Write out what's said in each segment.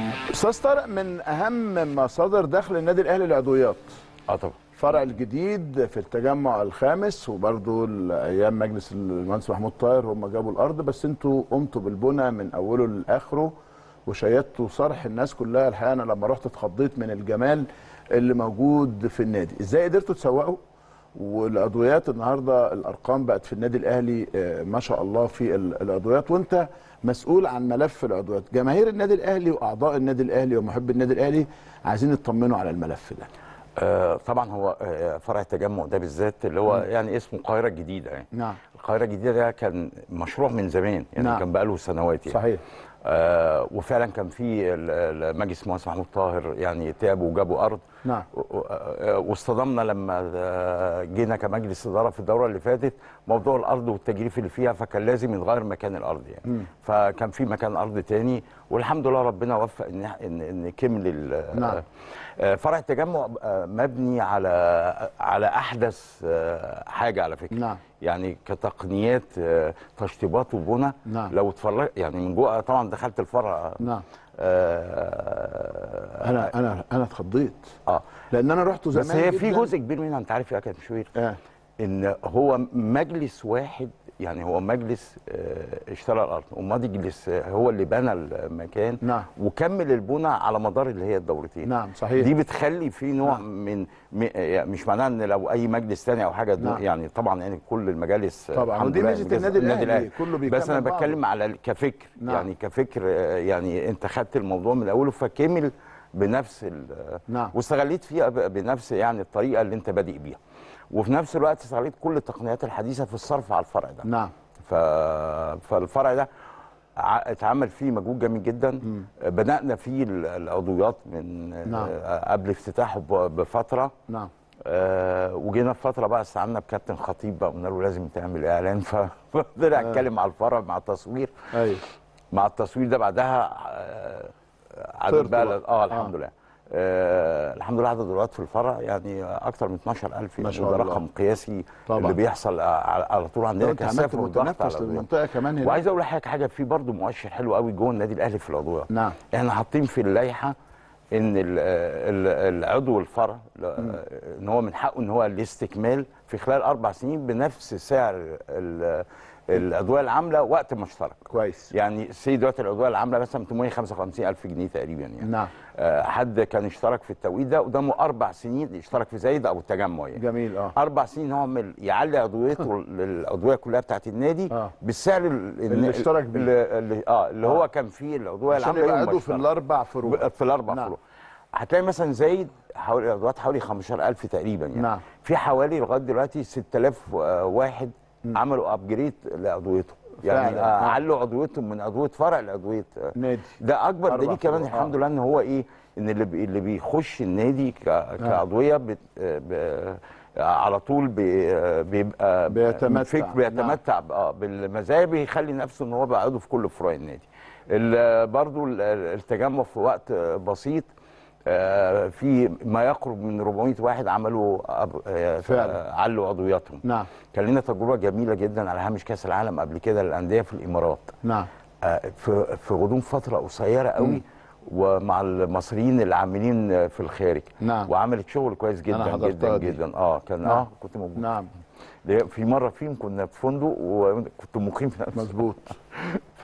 استاذ طارق من اهم مصادر دخل النادي الاهلي العضويات اه طبعا الفرع الجديد في التجمع الخامس وبرضو ايام مجلس المهندس محمود طاهر هم جابوا الارض بس انتوا قمتوا بالبنى من اوله لاخره وشيدتوا صرح الناس كلها الحقيقه انا لما رحت اتخضيت من الجمال اللي موجود في النادي ازاي قدرتوا تسوقوا والعضويات النهارده الارقام بقت في النادي الاهلي آه، ما شاء الله في ال- العضويات وانت مسؤول عن ملف العضويات جماهير النادي الاهلي واعضاء النادي الاهلي ومحبي النادي الاهلي عايزين يطمنوا على الملف ده آه طبعا هو آه فرع التجمع ده بالذات اللي هو يعني اسمه القاهره الجديده يعني نعم القاهره الجديده ده كان مشروع من زمان يعني نعم. كان بقاله سنوات يعني صحيح آه وفعلا كان في ال- ال- مجلس المهندس محمود طاهر يعني تعبوا وجابوا ارض نعم و- و- آه، واصطدمنا لما آه، جينا كمجلس اداره في الدوره اللي فاتت موضوع الارض والتجريف اللي فيها فكان لازم يتغير مكان الارض يعني مم. فكان في مكان ارض تاني والحمد لله ربنا وفق ان ان, إن كمل ال- نعم. آه، فرع التجمع آه، مبني على على احدث آه، حاجه على فكره نعم يعني كتقنيات آه، تشطيبات وبنى نعم. لو اتفرج يعني من جوه طبعا دخلت الفرع نعم آه انا انا انا اتخضيت اه لان انا رحت زمان بس هي في جداً. جزء كبير منها انت عارف يا كابتن شوير اه ان هو مجلس واحد يعني هو مجلس آه، اشترى الارض ومجلس آه، هو اللي بنى المكان نعم. وكمل البنى على مدار اللي هي الدورتين نعم صحيح دي بتخلي في نوع نعم. من م- يعني مش معناه ان لو اي مجلس تاني او حاجه نعم. يعني طبعا يعني كل المجالس آه، طبعا الحمد ودي لله ميزه إنجاز النادي الاهلي كله بيكمل بس انا بعضه. بتكلم على ال- كفكر نعم. يعني كفكر آه، يعني انت خدت الموضوع من اوله فكمل بنفس ال- نعم واستغليت فيها ب- بنفس يعني الطريقه اللي انت بادئ بيها وفي نفس الوقت استغليت كل التقنيات الحديثه في الصرف على الفرع ده نعم ف... فالفرع ده ع- اتعمل فيه مجهود جميل جدا بدانا فيه ال- العضويات من نعم. آه، قبل افتتاحه ب- بفتره نعم آه، وجينا في فتره بقى استعنا بكابتن خطيب بقى قلنا له لازم تعمل اعلان ف- فطلع اتكلم على الفرع مع التصوير ايوه مع التصوير ده بعدها آه، عدد طرت بقى بقى. اه الحمد لله آه الحمد لله عدد الولاد في الفرع يعني اكتر من 12000 ما يعني شاء ده الله. رقم قياسي طبعا. اللي بيحصل على على طول عندنا لو انت عملت كثافه وضغط على متنفس العضويات. للمنطقه كمان هنا وعايز اقول لحضرتك حاجه في برضه مؤشر حلو قوي جوه النادي الاهلي في العضويات نعم احنا حاطين في اللائحه ان ال- ال- العضو الفرع ان هو من حقه ان هو الاستكمال في خلال اربع سنين بنفس سعر ال- العضويه العامله وقت ما اشترك كويس يعني السيد دلوقتي العضويه العامله مثلا 855 الف جنيه تقريبا يعني نعم آه، حد كان اشترك في التوقيت ده قدامه اربع سنين اشترك في زايد او التجمع يعني جميل اه اربع سنين هو عمل يعلي عضويته العضويه كلها بتاعت النادي آه. بالسعر ال- اللي اشترك بيه. اللي, اللي اه اللي آه. هو كان فيه العضويه عشان العامله يبقى يوم ما عضو في اشترك. الاربع فروع في الاربع نعم. فروع هتلاقي مثلا زايد حوالي العضويات حوالي 15000 تقريبا يعني نعم. في حوالي لغايه دلوقتي 6000 واحد عملوا ابجريد لعضويته يعني فعلا. آه، آه. علوا عضويتهم من عضويه فرع لعضويه آه، نادي ده اكبر أربع دليل كمان فروع. الحمد آه. لله ان هو ايه ان اللي بي اللي بيخش النادي ك- كعضويه بت ب على طول بي بيبقى بيتمتع. فك بيتمتع ب- اه بالمزايا بيخلي نفسه ان هو بقى عضو في كل فروع النادي ال- برضو ال- التجمع في وقت بسيط آه، في ما يقرب من 400 واحد عملوا أب- آه، فعلا. علوا عضوياتهم نعم كان لنا تجربه جميله جدا على هامش كاس العالم قبل كده للانديه في الامارات نعم آه، في في غضون فتره قصيره قوي ومع المصريين اللي عاملين في الخارج نعم. وعملت شغل كويس أنا جدا حضرتها جدا دي. جدا اه كان نعم. اه كنت موجود نعم ده في مره فيهم كنا في فندق وكنت مقيم في نفس مظبوط ف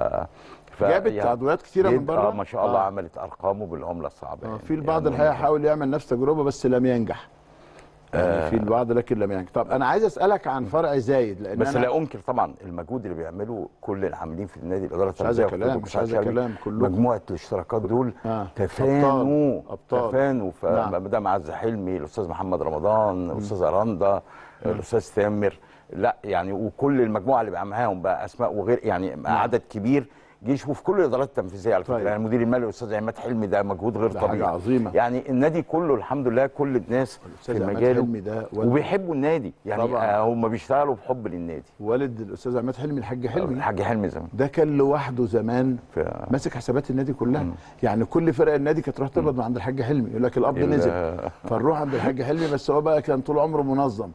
ف جابت يعني عضويات كتيره من جد- بره اه ما شاء الله آه. عملت ارقامه بالعمله الصعبه آه. يعني. في البعض يعني الحقيقه حاول يعمل نفس تجربه بس لم ينجح يعني في البعض لكن لم ينجح طب انا عايز اسالك عن فرع زايد لان بس أنا لا انكر طبعا المجهود اللي بيعمله كل العاملين في النادي الاداره مش عايز التنفيذية كلام والخطوط مش عايز والمساعدة كلام كلهم مجموعه الاشتراكات دول آه. تفانوا أبطال. أبطال. تفانوا نعم. فمدام عز حلمي الاستاذ محمد رمضان الاستاذ رندا الاستاذ تامر لا يعني وكل المجموعه اللي بقى معاهم بقى اسماء وغير يعني عدد كبير جه يشوفوا في كل الادارات التنفيذيه على فكره طيب. يعني المدير المالي الاستاذ عماد حلمي ده مجهود غير ده حاجة طبيعي عظيمة. يعني النادي كله الحمد لله كل الناس في الأستاذ عماد مجاله حلمي ده والد- وبيحبوا النادي يعني طبعاً. آه هم بيشتغلوا بحب للنادي والد الاستاذ عماد حلمي الحاج حلمي الحاج حلمي زمان ده كان لوحده زمان في ماسك حسابات النادي كلها يعني كل فرق النادي كانت تروح تقبض من عند الحاج حلمي يقول لك القبض ال- نزل فنروح عند الحاج حلمي بس هو بقى كان طول عمره منظم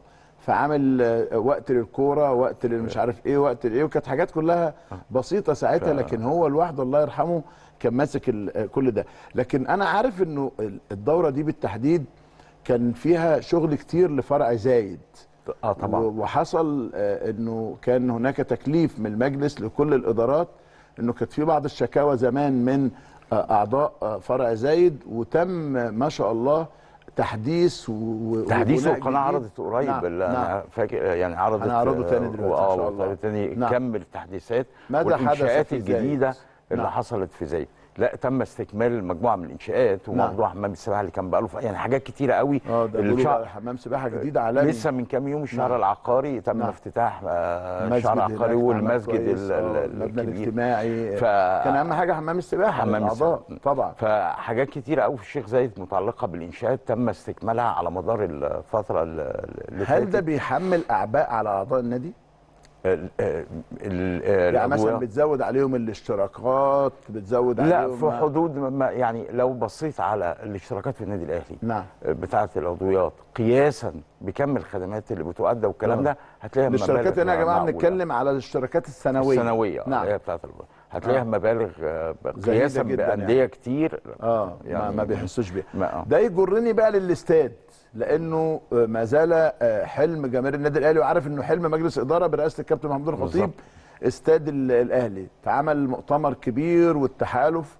فعامل آه، وقت للكوره وقت للمش عارف ايه وقت لايه وكانت حاجات كلها بسيطه ساعتها لكن هو لوحده الله يرحمه كان ماسك ال- آه، كل ده لكن انا عارف انه ال- الدوره دي بالتحديد كان فيها شغل كتير لفرع زايد اه طبعا و- وحصل آه، انه كان هناك تكليف من المجلس لكل الادارات انه كانت في بعض الشكاوى زمان من آه، اعضاء آه، فرع زايد وتم آه، ما شاء الله تحديث و- و- تحديث وبناء القناه جديد. عرضت قريب نعم، ال- نعم. انا فاكر يعني عرضت هنعرضه تاني دلوقتي إن اه شاء الله. وطلبت تاني نعم. كمل التحديثات ماذا حدث والانشاءات في زايد؟ الجديده اللي نعم. حصلت في زايد لا تم استكمال مجموعه من الانشاءات وموضوع حمام السباحه اللي كان بقاله ف- يعني حاجات كتيره قوي اه ده اللي بيقولوا شع- بقى حمام سباحه جديد عالمي لسه من كام يوم الشهر نعم. العقاري تم نعم. افتتاح آه، مسجد الشهر هناك العقاري عمل والمسجد كويس، ال- آه، ال- المبنى الكبير الاجتماعي ف- كان اهم حاجه حمام السباحه حمام للأعضاء. السباحة. طبعا فحاجات كتيره قوي في الشيخ زايد متعلقه بالانشاءات تم استكمالها على مدار الفتره ال- اللي هل ده فاتت. بيحمل اعباء على اعضاء النادي؟ ال- ال- ال- يعني مثلا الأضواء. بتزود عليهم الاشتراكات بتزود لا عليهم في حدود ما يعني لو بصيت على الاشتراكات في النادي الاهلي نعم بتاعه العضويات قياسا بكم الخدمات اللي بتؤدى والكلام آه. ده هتلاقيها الاشتراكات هنا يا جماعه معقولة. بنتكلم على الاشتراكات السنويه السنويه نعم. اللي هي بتاعه الب- هتلاقيها آه. مبالغ آه، قياسا جداً بانديه يعني. كتير اه يعني ما, ما بيحسوش بيها ما- آه. ده يجرني بقى للاستاد لانه آه، ما زال آه، حلم جماهير النادي الاهلي وعارف انه حلم مجلس اداره برئاسه الكابتن محمود الخطيب بالظبط. استاد ال- الاهلي فعمل مؤتمر كبير والتحالف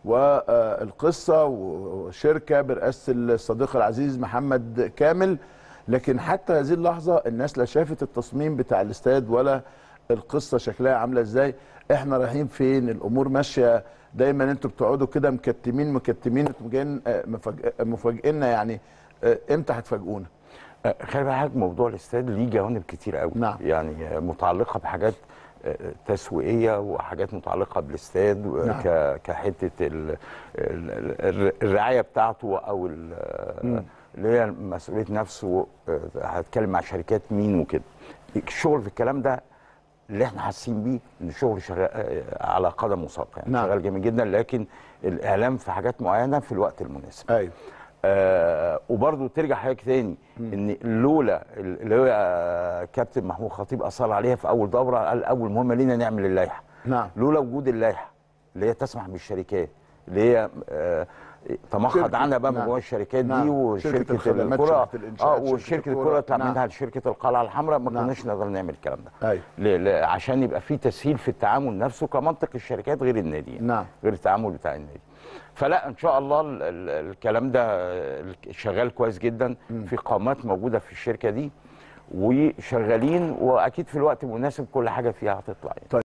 والقصه وشركه برئاسه الصديق العزيز محمد كامل لكن حتى هذه اللحظه الناس لا شافت التصميم بتاع الاستاد ولا القصه شكلها عامله ازاي احنا رايحين فين الامور ماشيه دايما انتوا بتقعدوا كده مكتمين مكتمين انتوا جايين آه، مفاجئ- مفاجئنا يعني آه، امتى هتفاجئونا آه، خلي بالك موضوع الاستاد ليه جوانب كتير قوي نعم. يعني آه، متعلقه بحاجات آه، تسويقيه وحاجات متعلقه بالاستاد و- نعم. ك- كحته ال- ال- ال- الرعايه بتاعته او ال- مم. اللي هي مسؤوليه نفسه آه، هتكلم مع شركات مين وكده الشغل في الكلام ده اللي احنا حاسين بيه ان الشغل شغال آه، على قدم وساق يعني نعم. شغال جميل جدا لكن الاعلام في حاجات معينه في الوقت المناسب ايوه آه وبرضه ترجع حاجه تاني ان لولا اللي هو آه، كابتن محمود خطيب اصر عليها في اول دوره قال اول مهمه لينا نعمل اللائحه نعم لولا وجود اللائحه اللي هي تسمح بالشركات اللي هي آه تمخض شركة- عنها بقى نعم. مجموعه الشركات نعم. دي شركة وشركه الخدمات، الكره شركة الإنشاء، اه شركة وشركه الكرة. الكره يطلع نعم. منها لشركه القلعه الحمراء ما نعم. كناش نقدر نعمل الكلام ده ايوه ل- ل- عشان يبقى في تسهيل في التعامل نفسه كمنطق الشركات غير النادي يعني. نعم. غير التعامل بتاع النادي فلا ان شاء الله ال- ال- الكلام ده آه، شغال كويس جدا في قامات موجوده في الشركه دي وشغالين واكيد في الوقت المناسب كل حاجه فيها هتطلع يعني.